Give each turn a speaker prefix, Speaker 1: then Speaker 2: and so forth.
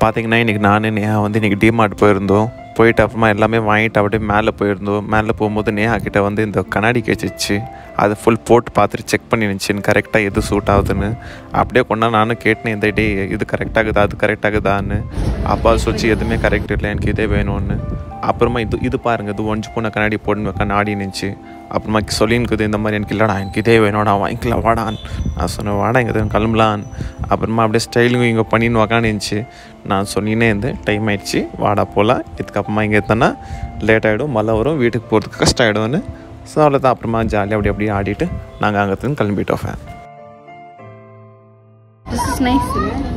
Speaker 1: பார்த்தீங்கன்னா இன்றைக்கி நான் நேஹா வந்து இன்றைக்கி டிமார்ட் போயிருந்தோம் போயிட்டு அப்புறமா எல்லாமே வாங்கிட்டு அப்படியே மேலே போயிருந்தோம் மேலே போகும்போது நேஹா கிட்ட வந்து இந்த கண்ணாடி கேச்சிச்சு அது ஃபுல் போட்டு பார்த்துட்டு செக் பண்ணி இருந்துச்சு கரெக்டாக எது சூட் ஆகுதுன்னு அப்படியே கொண்டா நானும் கேட்டேன் இந்த டே இது கரெக்டாகுதா அது கரெக்டாகுதான்னு அப்பா சொல்லிச்சு எதுவுமே கரெக்ட் இல்லை எனக்கு இதே வேணும்னு அப்புறமா இது இது பாருங்கள் இது ஒஞ்சு போன கண்ணாடி போட்டு கண்ணாடி நினச்சி அப்புறமா சொல்லின்னுக்குது இந்த மாதிரி எனக்கு இல்லைடா எனக்கு இதே வேணும்டா வாங்கிக்கலாம் வாடான் நான் சொன்னேன் வாடா இங்கே கிளம்பலான் அப்புறமா அப்படியே ஸ்டைலிங் இங்கே பண்ணின்னு உக்காந்துச்சு நான் சொன்னினே இருந்து டைம் ஆயிடுச்சு வாடா போகலாம் இதுக்கப்புறமா இங்கே எத்தனா லேட் ஆகிடும் மழை வரும் வீட்டுக்கு போகிறதுக்கு கஷ்டம் ஆகிடும்னு ஸோ அவ்வளோதான் அப்புறமா ஜாலியாக அப்படி அப்படியே ஆடிட்டு நாங்கள் அங்கே கிளம்பிட்டோம் ஃபேன்
Speaker 2: This is nice.